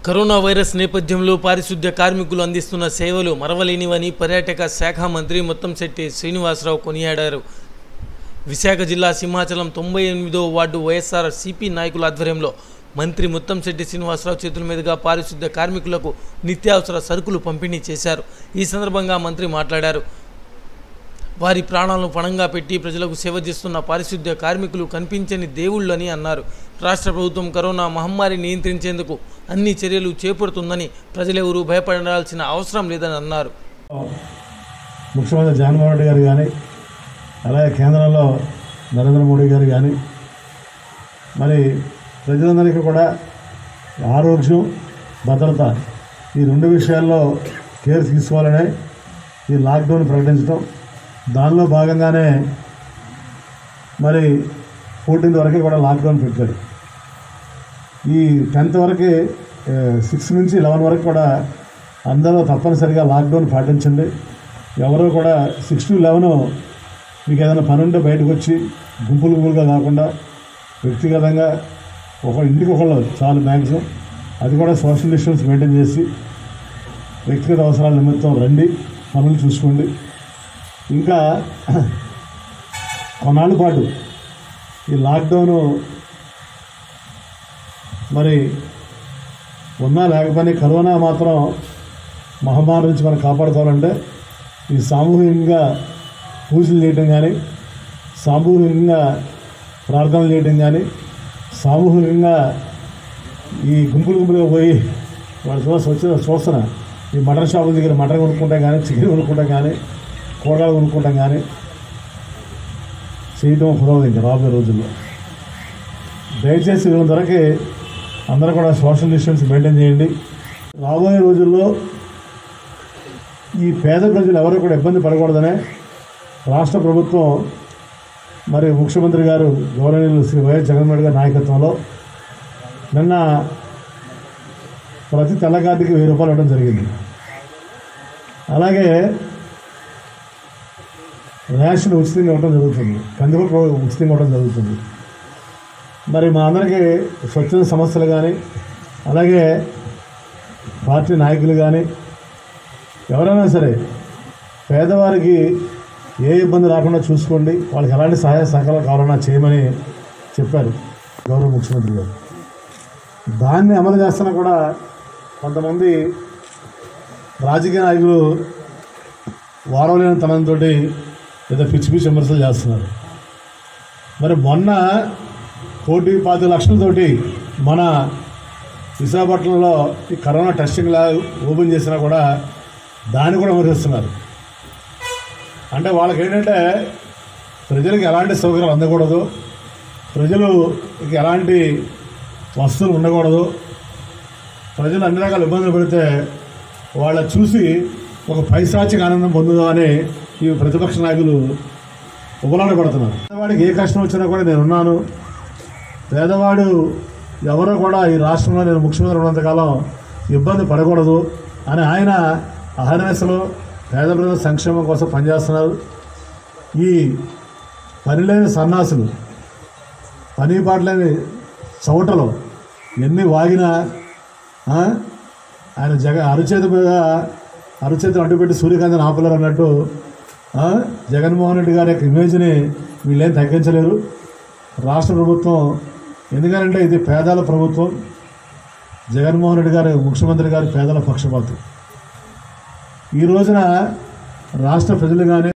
corona virus నేపథ్యంలో పారిశుద్ధ్య కార్మికులు అందిస్తున్న సేవలు మరవలేనివని పర్యాటక శాఖ మంత్రి ముత్తంశెట్టి శ్రీనివాసరావు కొనియాడారు విశాఖ జిల్లా సింహాచలం తొంభై ఎనిమిదో వార్డు వైఎస్ఆర్ సిపి నాయకుల ఆధ్వర్యంలో మంత్రి ముత్తంశెట్టి శ్రీనివాసరావు చేతుల మీదుగా పారిశుద్ధ్య కార్మికులకు నిత్యావసర సరుకులు పంపిణీ చేశారు ఈ సందర్భంగా మంత్రి మాట్లాడారు వారి ప్రాణాలను పణంగా పెట్టి ప్రజలకు సేవ చేస్తున్న పారిశుద్ధ్య కార్మికులు కనిపించని దేవుళ్ళని అన్నారు రాష్ట్ర ప్రభుత్వం కరోనా మహమ్మారి నియంత్రించేందుకు అన్ని చర్యలు చేపడుతుందని ప్రజలెవరూ భయపడాల్సిన అవసరం లేదని అన్నారు ముఖ్యమంత్రి జగన్మోహన్ రెడ్డి గారు కానీ అలాగే కేంద్రంలో నరేంద్ర మోడీ గారు కానీ మరి ప్రజలందరికీ కూడా ఆరోగ్యం భద్రత ఈ రెండు విషయాల్లో కేర్ తీసుకోవాలనే ఈ లాక్డౌన్ ప్రకటించడం దానిలో భాగంగానే మరి ఫోర్టీన్త్ వరకు కూడా లాక్డౌన్ పెట్టారు ఈ టెన్త్ వరకు సిక్స్ నుంచి లెవెన్ వరకు కూడా అందరూ తప్పనిసరిగా లాక్డౌన్ పాటించండి ఎవరు కూడా సిక్స్ టు లెవెన్ మీకు ఏదైనా పని ఉంటే బయటకు వచ్చి గుంపులు గుంపులుగా కాకుండా వ్యక్తిగతంగా ఒక ఇంటికి ఒకళ్ళు చాలు మ్యాక్సిమం అది కూడా సోషల్ డిస్టెన్స్ మెయింటైన్ చేసి వ్యక్తిగత అవసరాల నిమిత్తం రండి పనులు చూసుకోండి ఇంకా కొన్నాళ్ళ పాటు ఈ లాక్డౌన్ మరి ఉన్నా లేకపోయినా కరోనా మాత్రం మహమ్మారి నుంచి మనం కాపాడుకోవాలంటే ఈ సామూహికంగా పూజలు చేయటం కానీ సామూహికంగా ప్రార్థనలు చేయటం కానీ సామూహికంగా ఈ గుంపులు గుంపులుగా పోయి వాడు చూడ వచ్చిన చూస్తున్న ఈ మటన్ షాపుల దగ్గర మటన్ కొనుక్కుంటాం కానీ చికెన్ కొనుక్కుంటాం కానీ కూరగాయలు కొనుక్కుంటాం కానీ చేయటం కుదరదు ఇంకా రాబోయే రోజుల్లో దయచేసి వీళ్ళ ధరకి అందరూ కూడా సోషల్ డిస్టెన్స్ మెయింటైన్ చేయండి రాబోయే రోజుల్లో ఈ పేద ప్రజలు ఎవరు కూడా ఇబ్బంది పడకూడదనే రాష్ట్ర ప్రభుత్వం మరి ముఖ్యమంత్రి గారు గౌరవనీయులు శ్రీ వైఎస్ జగన్మోహన్ గారి నాయకత్వంలో నిన్న ప్రతి తెల్లగాదికి వెయ్యి రూపాయలు ఇవ్వడం జరిగింది అలాగే రేషన్ ఉచితంగా ఇవ్వడం జరుగుతుంది కందిపప్పు ఉచితంగా ఇవ్వడం జరుగుతుంది మరి మా అందరికీ స్వచ్ఛంద సంస్థలు కానీ అలాగే పార్టీ నాయకులు కానీ ఎవరైనా సరే పేదవారికి ఏ ఇబ్బంది రాకుండా చూసుకోండి వాళ్ళకి ఎలాంటి సహాయ సహకారాలు కావాలన్నా చేయమని చెప్పారు గౌరవ ముఖ్యమంత్రి గారు దాన్ని అమలు చేస్తున్నా కూడా కొంతమంది రాజకీయ నాయకులు వారం లేని తనంతో ఏదో పిచ్చి పిచ్చి విమర్శలు చేస్తున్నారు మరి మొన్న కోటి పాతి లక్షలతోటి మన విశాఖపట్నంలో ఈ కరోనా టెస్టింగ్ ల్యాబ్ ఓపెన్ చేసినా కూడా దాన్ని కూడా విమర్శిస్తున్నారు అంటే వాళ్ళకి ఏంటంటే ప్రజలకు ఎలాంటి సౌకర్యాలు అందకూడదు ప్రజలు ఎలాంటి వస్తువులు ఉండకూడదు ప్రజలు అన్ని రకాల ఇబ్బందులు పెడితే వాళ్ళ చూసి ఒక పైశాచిక ఆనందం పొందుదామని ఈ ప్రతిపక్ష నాయకులు ఉపలాట పడుతున్నారు పేదవాడికి ఏ కష్టం వచ్చినా కూడా నేను ఉన్నాను పేదవాడు ఎవరో కూడా ఈ రాష్ట్రంలో నేను ముఖ్యమంత్రి ఉన్నంతకాలం ఇబ్బంది పడకూడదు అని ఆయన అహర్నిశలు పేద ప్రజల సంక్షేమం కోసం పనిచేస్తున్నారు ఈ పనిలేని సన్నాసులు పని పాటలేని చౌటలు ఎన్ని వాగినా ఆ, ఆయన జగ అరుచేతి మీద అరుచేతి అడ్డుపెట్టి సూర్యకాంతిని ఆపలేరు అన్నట్టు ఆ, జగన్మోహన్ రెడ్డి గారి యొక్క ఇమేజ్ని వీళ్ళేం తగ్గించలేరు రాష్ట్ర ప్రభుత్వం ఎందుకంటే ఇది పేదల ప్రభుత్వం జగన్మోహన్ రెడ్డి గారు ముఖ్యమంత్రి గారు పేదల పక్షపాతం ఈ రోజున రాష్ట్ర ప్రజలు కానీ